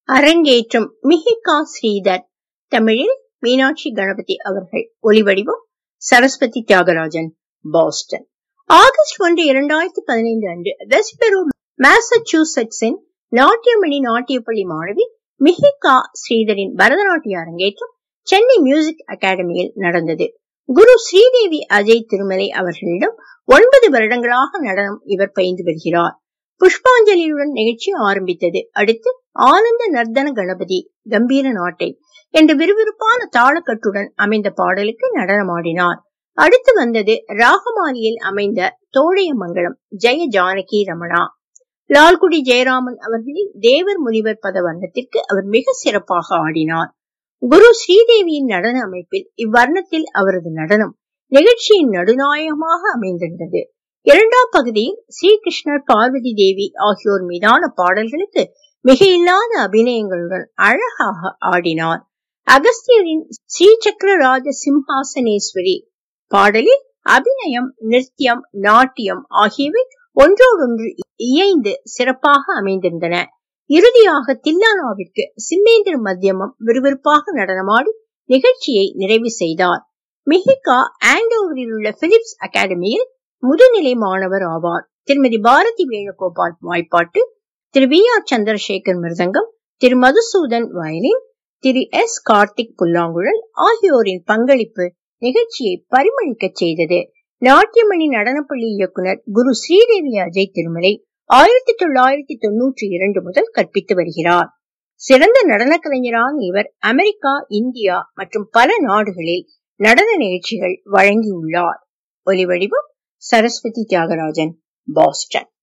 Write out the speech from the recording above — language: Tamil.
அரங்கேற்றம் மிஹிகா ஸ்ரீதர் தமிழில் மீனாட்சி கணபதி அவர்கள் ஒலிவடிவம் சரஸ்வதி தியாகராஜன் பாஸ்டன் ஆகஸ்ட் ஒன்று இரண்டாயிரத்தி பதினைந்து அன்று வெஸ்பெரோ மாசச்சூசெட்ஸின் நாட்டியமணி நாட்டியப்பள்ளி மாணவி மிஹிகா ஸ்ரீதரின் பரதநாட்டிய அரங்கேற்றம் சென்னை மியூசிக் அகாடமியில் நடந்தது குரு ஸ்ரீதேவி அஜய் திருமலை அவர்களிடம் ஒன்பது வருடங்களாக நடனம் இவர் பயின்று வருகிறார் புஷ்பாஞ்சலியுடன் நிகழ்ச்சி ஆரம்பித்தது அடுத்து ஆனந்த நர்தன கணபதி கம்பீர நாட்டை என்ற விறுவிறுப்பான தாளக்கட்டுடன் அமைந்த பாடலுக்கு நடனமாடினார் அடுத்து வந்தது ராகமாலியில் அமைந்த தோழையமங்கலம் ஜெய ஜானகி ரமணா லால்குடி ஜெயராமன் அவர்களின் தேவர் முனிவர் பத வர்ணத்திற்கு அவர் மிக சிறப்பாக ஆடினார் குரு ஸ்ரீதேவியின் நடன அமைப்பில் இவ்வர்ணத்தில் அவரது நடனம் நிகழ்ச்சியின் நடுநாயகமாக அமைந்திருந்தது இரண்டாம் பகுதியில் ஸ்ரீகிருஷ்ணர் பார்வதி தேவி ஆகியோர் மீதான பாடல்களுக்கு மிக இல்லாத அபிநயங்களுடன் அழகாக ஆடினார் அகஸ்தியரின் ஸ்ரீசக்கர ராஜ சிம்ஹாசனேஸ்வரி பாடலில் அபிநயம் நிருத்தியம் நாட்டியம் ஆகியவை ஒன்றோடொன்று இயைந்து சிறப்பாக அமைந்திருந்தன இறுதியாக தில்லானாவிற்கு சிம்மேந்திர மத்தியமம் விறுவிறுப்பாக நடனமாடி நிகழ்ச்சியை நிறைவு செய்தார் மிஹிகா ஆண்டோவரில் உள்ள பிலிப்ஸ் அகாடமியில் முதுநிலை மாணவர் ஆவார் திருமதி பாரதி வேணுகோபால் வாய்ப்பாட்டு திரு வி ஆர் சந்திரசேகர் மிருதங்கம் திரு மதுசூதன் வயலின் திரு எஸ் கார்த்திக் புல்லாங்குழல் ஆகியோரின் பங்களிப்பு நிகழ்ச்சியை பரிமளிக்க செய்தது நாட்டியமணி நடனப்பள்ளி இயக்குனர் குரு ஸ்ரீதேவி அஜய் திருமலை ஆயிரத்தி தொள்ளாயிரத்தி தொன்னூற்றி இரண்டு முதல் கற்பித்து வருகிறார் சிறந்த நடன கலைஞரான இவர் அமெரிக்கா இந்தியா மற்றும் பல நாடுகளில் நடன நிகழ்ச்சிகள் வழங்கியுள்ளார் ஒலிவடிவம் சரஸ்வதி தியாகராஜன் பாஸ்டன்